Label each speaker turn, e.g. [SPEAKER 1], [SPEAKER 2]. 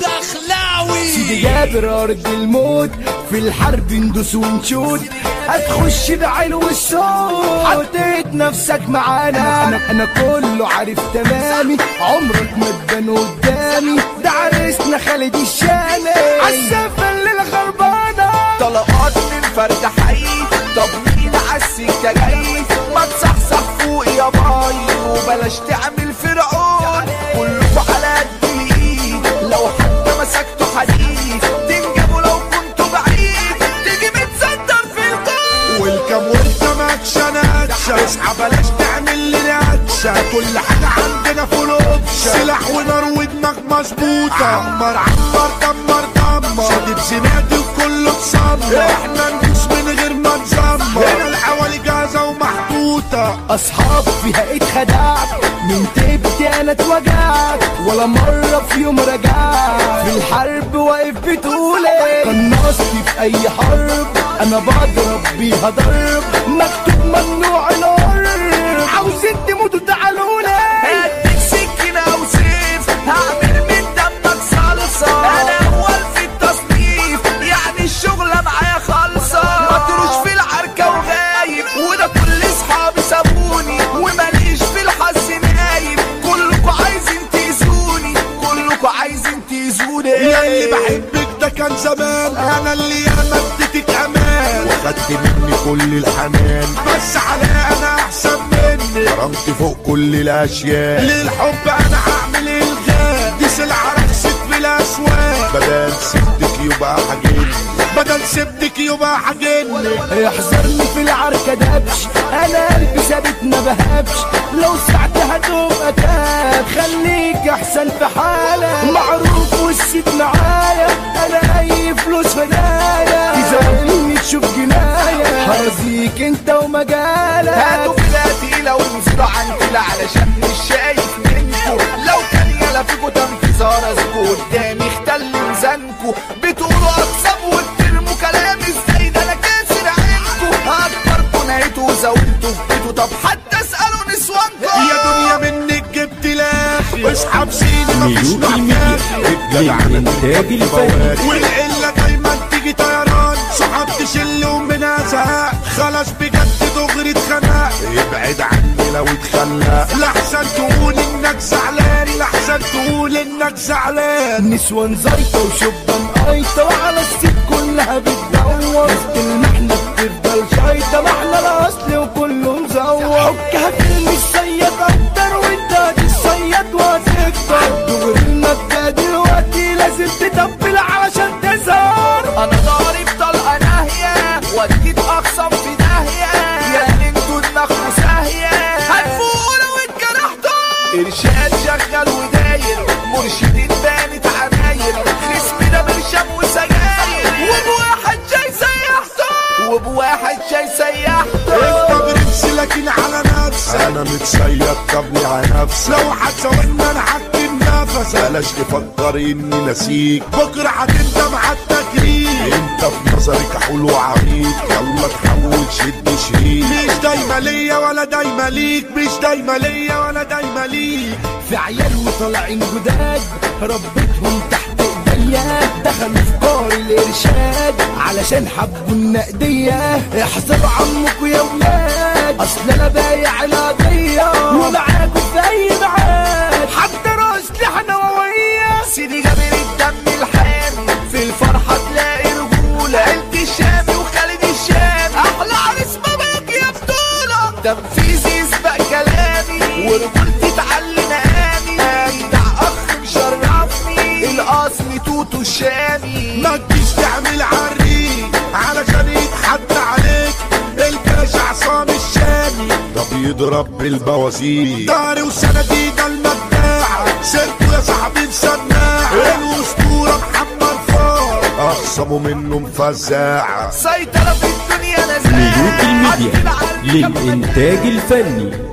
[SPEAKER 1] الدخلاوي
[SPEAKER 2] سيدي جابر ارض الموت في الحرب ندوس ونشوت هتخش بعلو الصوت حطيت نفسك معانا انا انا كله عارف تمامي عمرك ما تبان قدامي ده عريسنا خالد الشامي عالسفه الليله خربانه
[SPEAKER 3] طلقات من فرد حي طب مين عالسكة جاي ما تصحصح فوق يا باي وبلاش تعمل فرعون كلكوا على قد الايد لو حتى مسكتوا حديد تنجبوا لو كنتوا بعيد تيجي متصدر في الجول
[SPEAKER 4] والكم وانت ماكشن اكشن اصحى بلاش تعمل لنا اكشن كل حاجة عندنا فول اوبشن سلاح ونار ودماغ مظبوطة عمر عمر دمر دمر شادد زنادي وكله تصمر احنا ندوس من غير ما نزمر هنا الحوالي جاهزة ومحطوطة
[SPEAKER 2] اصحاب فيها اتخدعت من تبتي انا اتوجعت ولا مرة في يوم رجعت في الحرب واقف بتقولي قناصتي في اي حرب انا بضرب بيها ضرب مكتوب ممنوع القرب عاوزين تموتوا تعالولي
[SPEAKER 3] هديك سكينة او سيف هعمل من دمك صلصة انا اول في التصنيف يعني الشغلة معايا خالصة مطروش في العركة وغايب وده كل اصحابي سابوني وماليش في الحظ نايم كلكوا عايزين تأذوني كلكوا عايزين تأذوني
[SPEAKER 4] يا اللي بحبك ده كان زمان انا اللي انا اديتك امان وخدت مني كل الحنان بس على انا احسن مني كرمت فوق كل الاشياء للحب انا هعمل الغاء دي سلعه رخصت في الاسواق بدل سبتك يبقى حاجين بدل سبتك يبقى حاجين
[SPEAKER 2] احذرني في العركة دبش انا قلبي ثابت ما بهبش لو ساعتها تبقى تاب خليك احسن في حالك معروف والست معايا انا اي فلوس فدايا تزعلني تشوف جناية هرزيك انت ومجالك
[SPEAKER 3] هاتوا بلاتي لو نزلوا عن كلا علشان مش شايف منكو لو كان يلا فيكو تنفيذ راسكو قدامي اختل ميزانكو بتقولوا اقسم وبترموا كلام ازاي ده انا كاسر عينكو اكبركو نهيتوا وزودتوا في بيتو طب حتى اسالوا نسوانكو
[SPEAKER 4] يا دنيا منك جبت لاخي اسحب سيني مفيش
[SPEAKER 5] مليون الميديا للإنتاج الفني
[SPEAKER 4] والقلة دايما تيجي طيران صحاب تشل ومنها زهق خلاص بجد دغري اتخنق ابعد عني لو اتخلق لحسن تقول انك زعلان لحسن تقول انك زعلان
[SPEAKER 2] نسوان زيطة وشبان قايطة وعلى الست كلها بتدور وسط المحنة بتفضل شايطة محنة الأصل وكله مزور حكها كلمة الصياد أكتر وانت هتتصيد وهتكتر دغري المبدأ دلوقتي لازم تتبل علشان تظهر
[SPEAKER 3] انا ضارب طلقه ناهيه وديت اقسم في داهيه يا انتوا دماغكوا ساهيه هتفوقوا لو اتجرحتوا ارشاد شغال وداير مرشدين بانت عماير خصمي ده برشام وسجاير وبواحد جاي سيحته وبواحد جاي سيحته
[SPEAKER 4] انت برنس لكن على نفسك انا متسيد طبني على نفسك لو هتساوينا انا هكتم نفسك بلاش تفكر اني نسيك بكره هتندم على التكريم انت في نظري كحول وعميق يلا تحول شد شريك مش دايما ليا ولا دايما ليك مش دايما ليا ولا دايما ليك
[SPEAKER 2] في عيال وطالعين جداد ربيتهم تحت ايديا دخلوا في قار الارشاد علشان حبوا النقدية احذروا عمكوا يا ولاد اصل انا بايع القضية ومعاكوا في اي ميعاد حتى راس اسلحة نووية
[SPEAKER 3] سيدي جابر الدم الحامي في الفرحة تلاقي رجولة عيلة الشامي وخالد الشامي أحلى عريس باباك يا بطولة تنفيذي يسبق كلامي ورجولتي تعلي مقامي أجدع أخ مشرفني الأصل توتو الشامي
[SPEAKER 4] ما تجيش تعمل عريق علشان يتحدى عليك الباشا عصام الشامي ده بيضرب بالبوازيك داري وسنديد المداعة سيرته يا صاحبي مسماعة الأسطورة محمد فار أخصموا منه مفزاعة
[SPEAKER 3] سيطرة في الدنيا
[SPEAKER 5] مليون
[SPEAKER 3] نزاهة
[SPEAKER 5] الميديا للإنتاج الفني